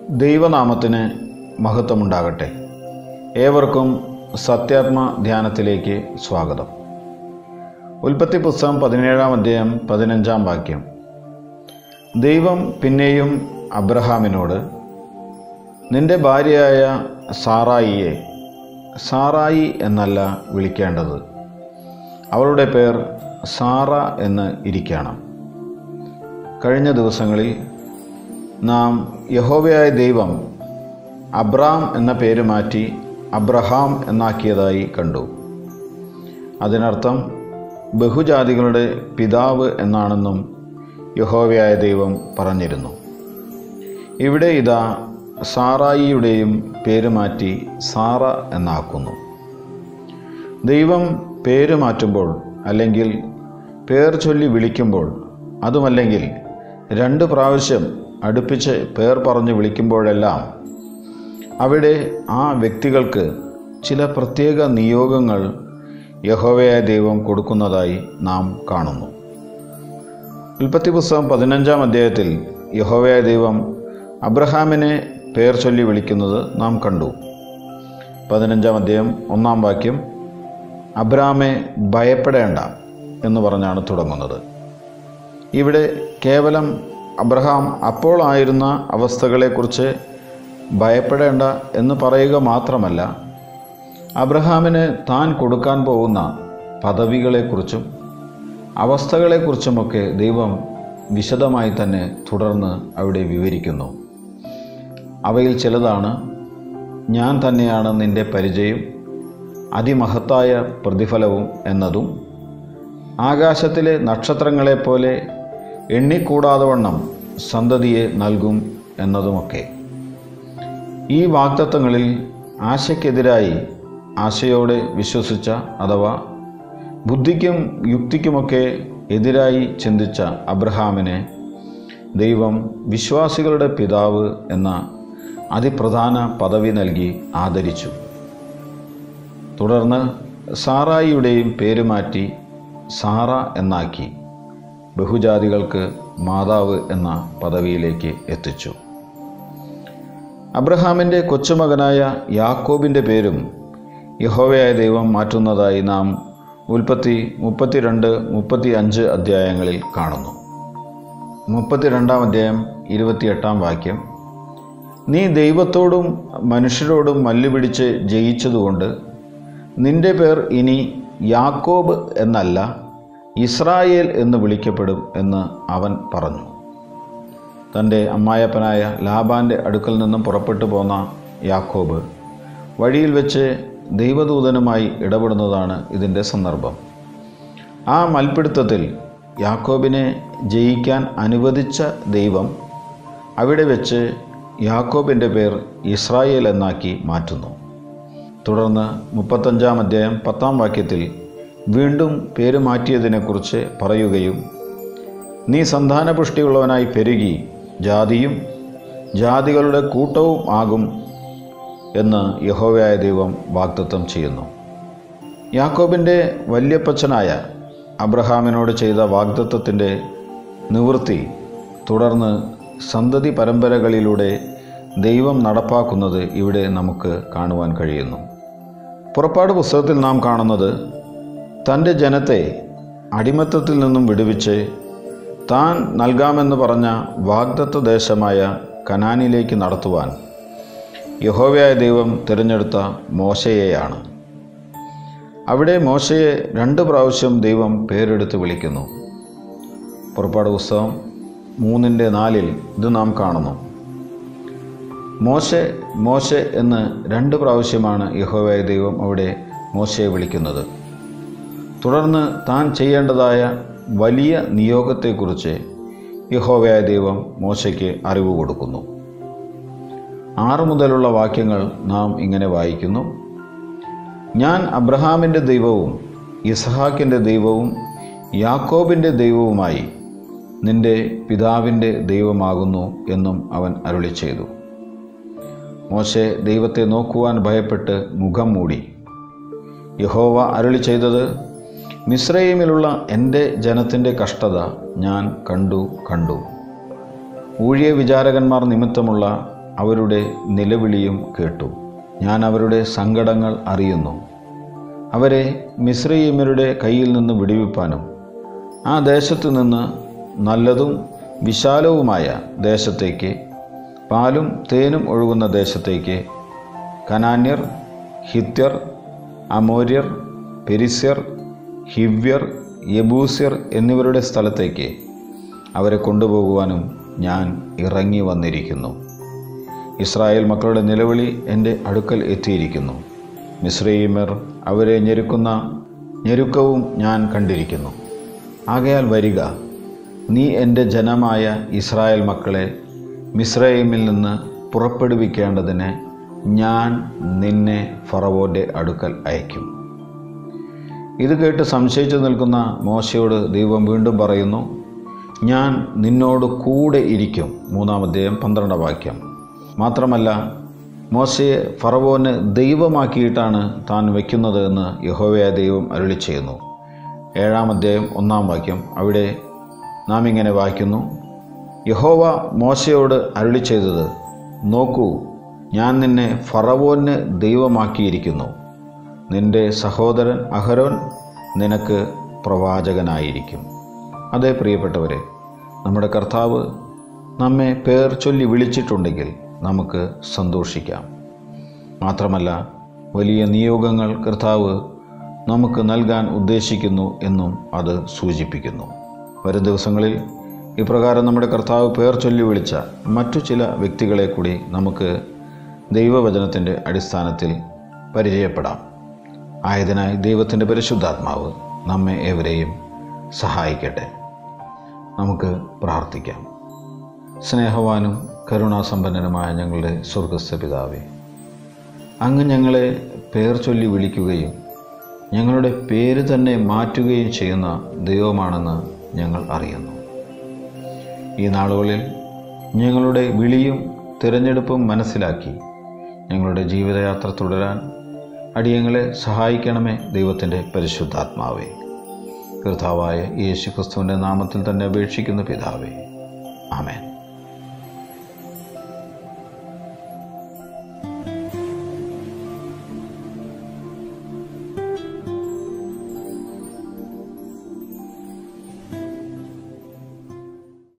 ദൈവനാമത്തിന് മഹത്വമുണ്ടാകട്ടെ ഏവർക്കും സത്യാത്മ ധ്യാനത്തിലേക്ക് സ്വാഗതം ഉൽപ്പത്തി പുസ്തകം പതിനേഴാം അധ്യായം പതിനഞ്ചാം വാക്യം ദൈവം പിന്നെയും അബ്രഹാമിനോട് നിന്റെ ഭാര്യയായ സാറായിയെ സാറായി എന്നല്ല വിളിക്കേണ്ടത് അവളുടെ പേർ സാറ എന്ന് ഇരിക്കണം കഴിഞ്ഞ ദിവസങ്ങളിൽ നാം യഹോവയായ ദൈവം അബ്രാം എന്ന പേര് മാറ്റി അബ്രഹാം എന്നാക്കിയതായി കണ്ടു അതിനർത്ഥം ബഹുജാതികളുടെ പിതാവ് എന്നാണെന്നും യഹോവയായ ദൈവം പറഞ്ഞിരുന്നു ഇവിടെ ഇതാ സാറായിയുടെയും പേര് മാറ്റി സാറ എന്നാക്കുന്നു ദൈവം പേര് മാറ്റുമ്പോൾ അല്ലെങ്കിൽ പേർ ചൊല്ലി വിളിക്കുമ്പോൾ അതുമല്ലെങ്കിൽ രണ്ട് പ്രാവശ്യം അടുപ്പിച്ച് പേർ പറഞ്ഞ് വിളിക്കുമ്പോഴെല്ലാം അവിടെ ആ വ്യക്തികൾക്ക് ചില പ്രത്യേക നിയോഗങ്ങൾ യഹോവയായ ദൈവം കൊടുക്കുന്നതായി നാം കാണുന്നു ഉൽപ്പത്തി പുസ്തകം പതിനഞ്ചാം അധ്യായത്തിൽ യഹോവയായ ദൈവം അബ്രഹാമിനെ പേർ ചൊല്ലി വിളിക്കുന്നത് നാം കണ്ടു പതിനഞ്ചാം അധ്യായം ഒന്നാം വാക്യം അബ്രാമെ ഭയപ്പെടേണ്ട എന്ന് പറഞ്ഞാണ് തുടങ്ങുന്നത് ഇവിടെ കേവലം അബ്രഹാം അപ്പോൾ ആയിരുന്ന അവസ്ഥകളെക്കുറിച്ച് ഭയപ്പെടേണ്ട എന്ന് പറയുക മാത്രമല്ല അബ്രഹാമിന് താൻ കൊടുക്കാൻ പോകുന്ന പദവികളെക്കുറിച്ചും അവസ്ഥകളെക്കുറിച്ചുമൊക്കെ ദൈവം വിശദമായി തന്നെ തുടർന്ന് അവിടെ വിവരിക്കുന്നു അവയിൽ ചിലതാണ് ഞാൻ തന്നെയാണ് നിന്റെ പരിചയം അതിമഹത്തായ പ്രതിഫലവും എന്നതും ആകാശത്തിലെ നക്ഷത്രങ്ങളെപ്പോലെ എണ്ണിക്കൂടാതെ വണ്ണം സന്തതിയെ നൽകും എന്നതുമൊക്കെ ഈ വാഗ്ദത്തങ്ങളിൽ ആശയ്ക്കെതിരായി ആശയോടെ വിശ്വസിച്ച അഥവാ ബുദ്ധിക്കും യുക്തിക്കുമൊക്കെ എതിരായി ചിന്തിച്ച അബ്രഹാമിനെ ദൈവം വിശ്വാസികളുടെ പിതാവ് എന്ന അതിപ്രധാന പദവി നൽകി ആദരിച്ചു തുടർന്ന് സാറായിയുടെയും പേര് മാറ്റി സാറ എന്നാക്കി ബഹുജാതികൾക്ക് മാതാവ് എന്ന പദവിയിലേക്ക് എത്തിച്ചു അബ്രഹാമിൻ്റെ കൊച്ചുമകനായ യാക്കോബിൻ്റെ പേരും യഹോവയായ ദൈവം മാറ്റുന്നതായി നാം ഉൽപ്പത്തി മുപ്പത്തിരണ്ട് മുപ്പത്തി അഞ്ച് അധ്യായങ്ങളിൽ കാണുന്നു മുപ്പത്തിരണ്ടാം അധ്യായം ഇരുപത്തിയെട്ടാം വാക്യം നീ ദൈവത്തോടും മനുഷ്യരോടും മല്ലുപിടിച്ച് ജയിച്ചതുകൊണ്ട് നിന്റെ പേർ ഇനി യാക്കോബ് എന്നല്ല ഇസ്രായേൽ എന്ന് വിളിക്കപ്പെടും എന്ന് അവൻ പറഞ്ഞു തൻ്റെ അമ്മായപ്പനായ ലാബാൻ്റെ അടുക്കൽ നിന്നും പുറപ്പെട്ടു പോന്ന യാക്കോബ് വഴിയിൽ വെച്ച് ദൈവദൂതനുമായി ഇടപെടുന്നതാണ് ഇതിൻ്റെ സന്ദർഭം ആ മൽപ്പിടുത്തത്തിൽ യാക്കോബിനെ ജയിക്കാൻ അനുവദിച്ച ദൈവം അവിടെ വെച്ച് യാക്കോബിൻ്റെ പേർ ഇസ്രായേൽ എന്നാക്കി മാറ്റുന്നു തുടർന്ന് മുപ്പത്തഞ്ചാം അധ്യായം പത്താം വാക്യത്തിൽ വീണ്ടും പേര് മാറ്റിയതിനെക്കുറിച്ച് പറയുകയും നീ സന്താനപുഷ്ടിയുള്ളവനായി പെരുകി ജാതിയും ജാതികളുടെ കൂട്ടവും ആകും എന്ന് യഹോവയായ ദൈവം വാഗ്ദത്തം ചെയ്യുന്നു യാക്കോബിൻ്റെ വല്യപ്പച്ചനായ അബ്രഹാമിനോട് ചെയ്ത വാഗ്ദത്തത്തിൻ്റെ നിവൃത്തി തുടർന്ന് സന്തതി പരമ്പരകളിലൂടെ ദൈവം നടപ്പാക്കുന്നത് ഇവിടെ നമുക്ക് കാണുവാൻ കഴിയുന്നു പുറപ്പാട് പുസ്തകത്തിൽ നാം കാണുന്നത് തൻ്റെ ജനത്തെ അടിമത്തത്തിൽ നിന്നും വിടുവിച്ച് താൻ നൽകാമെന്ന് പറഞ്ഞ വാഗ്ദത്ത ദേശമായ കനാനിലേക്ക് നടത്തുവാൻ യഹോവയായ ദൈവം തിരഞ്ഞെടുത്ത മോശയെയാണ് അവിടെ മോശയെ രണ്ട് പ്രാവശ്യം ദൈവം പേരെടുത്ത് വിളിക്കുന്നു പുറപ്പാട് പുസ്തകം മൂന്നിൻ്റെ നാലിൽ ഇത് നാം കാണുന്നു മോശെ മോശെ എന്ന് രണ്ട് പ്രാവശ്യമാണ് യഹോവയായ ദൈവം അവിടെ മോശയെ വിളിക്കുന്നത് തുടർന്ന് താൻ ചെയ്യേണ്ടതായ വലിയ നിയോഗത്തെക്കുറിച്ച് യഹോവയായ ദൈവം മോശയ്ക്ക് അറിവ് കൊടുക്കുന്നു ആറ് മുതലുള്ള വാക്യങ്ങൾ നാം ഇങ്ങനെ വായിക്കുന്നു ഞാൻ അബ്രഹാമിൻ്റെ ദൈവവും ഇസ്ഹാക്കിൻ്റെ ദൈവവും യാക്കോബിൻ്റെ ദൈവവുമായി നിന്റെ പിതാവിൻ്റെ ദൈവമാകുന്നു എന്നും അവൻ അരുളി ചെയ്തു മോശെ ദൈവത്തെ നോക്കുവാൻ ഭയപ്പെട്ട് മുഖം മൂടി യഹോവ അരുളി ചെയ്തത് മിശ്രയിമിലുള്ള എൻ്റെ ജനത്തിൻ്റെ കഷ്ടത ഞാൻ കണ്ടു കണ്ടു ഊഴിയ വിചാരകന്മാർ നിമിത്തമുള്ള അവരുടെ നിലവിളിയും കേട്ടു ഞാൻ അവരുടെ സങ്കടങ്ങൾ അറിയുന്നു അവരെ മിശ്രീമരുടെ കയ്യിൽ നിന്ന് വിടുവിപ്പാനും ആ ദേശത്തു നിന്ന് നല്ലതും വിശാലവുമായ ദേശത്തേക്ക് പാലും തേനും ഒഴുകുന്ന ദേശത്തേക്ക് കനാന്യർ ഹിത്യർ അമോര്യർ പെരിസ്യർ ഹിവ്യർ യബൂസ്യർ എന്നിവരുടെ സ്ഥലത്തേക്ക് അവരെ കൊണ്ടുപോകുവാനും ഞാൻ ഇറങ്ങി വന്നിരിക്കുന്നു ഇസ്രായേൽ മക്കളുടെ നിലവിളി എൻ്റെ അടുക്കൽ എത്തിയിരിക്കുന്നു മിശ്രീമർ അവരെ ഞെരുക്കുന്ന ഞെരുക്കവും ഞാൻ കണ്ടിരിക്കുന്നു ആകയാൽ വരിക നീ എൻ്റെ ജനമായ ഇസ്രായേൽ മക്കളെ മിശ്രൈമിൽ നിന്ന് പുറപ്പെടുവിക്കേണ്ടതിന് ഞാൻ നിന്നെ ഫറവോൻ്റെ അടുക്കൽ അയക്കും ഇത് കേട്ട് സംശയിച്ചു നിൽക്കുന്ന മോശയോട് ദൈവം വീണ്ടും പറയുന്നു ഞാൻ നിന്നോട് കൂടെ ഇരിക്കും മൂന്നാം അധ്യായം പന്ത്രണ്ടാം വാക്യം മാത്രമല്ല മോശയെ ഫറവോന് ദൈവമാക്കിയിട്ടാണ് താൻ വയ്ക്കുന്നത് എന്ന് യഹോവയ ദൈവം അരുളി ചെയ്യുന്നു ഏഴാം അധ്യായം ഒന്നാം വാക്യം അവിടെ നാം ഇങ്ങനെ വായിക്കുന്നു യഹോവ മോശയോട് അരുളി ചെയ്തത് നോക്കൂ ഞാൻ നിന്നെ ഫറവോന് ദൈവമാക്കിയിരിക്കുന്നു നിന്റെ സഹോദരൻ അഹരോൻ നിനക്ക് പ്രവാചകനായിരിക്കും അതേ പ്രിയപ്പെട്ടവരെ നമ്മുടെ കർത്താവ് നമ്മെ പേർ ചൊല്ലി വിളിച്ചിട്ടുണ്ടെങ്കിൽ നമുക്ക് സന്തോഷിക്കാം മാത്രമല്ല വലിയ നിയോഗങ്ങൾ കർത്താവ് നമുക്ക് നൽകാൻ ഉദ്ദേശിക്കുന്നു എന്നും അത് സൂചിപ്പിക്കുന്നു വരും ദിവസങ്ങളിൽ ഇപ്രകാരം നമ്മുടെ കർത്താവ് പേർ ചൊല്ലി വിളിച്ച മറ്റു ചില വ്യക്തികളെ കൂടി നമുക്ക് ദൈവവചനത്തിൻ്റെ അടിസ്ഥാനത്തിൽ പരിചയപ്പെടാം ആയതിനായി ദൈവത്തിൻ്റെ പരിശുദ്ധാത്മാവ് നമ്മെ ഏവരെയും സഹായിക്കട്ടെ നമുക്ക് പ്രാർത്ഥിക്കാം സ്നേഹവാനും കരുണാസമ്പന്നനുമായ ഞങ്ങളുടെ സ്വർഗസ്ഥ പിതാവേ അങ്ങ് ഞങ്ങളെ പേർ ചൊല്ലി വിളിക്കുകയും ഞങ്ങളുടെ പേര് തന്നെ മാറ്റുകയും ചെയ്യുന്ന ദൈവമാണെന്ന് ഞങ്ങൾ അറിയുന്നു ഈ നാളുകളിൽ ഞങ്ങളുടെ വിളിയും തിരഞ്ഞെടുപ്പും മനസ്സിലാക്കി ഞങ്ങളുടെ ജീവിതയാത്ര തുടരാൻ അടിയങ്ങളെ സഹായിക്കണമേ ദൈവത്തിൻ്റെ പരിശുദ്ധാത്മാവേ കർത്താവായ യേശു ക്രിസ്തുവിൻ്റെ നാമത്തിൽ തന്നെ അപേക്ഷിക്കുന്ന പിതാവേ ആമേൻ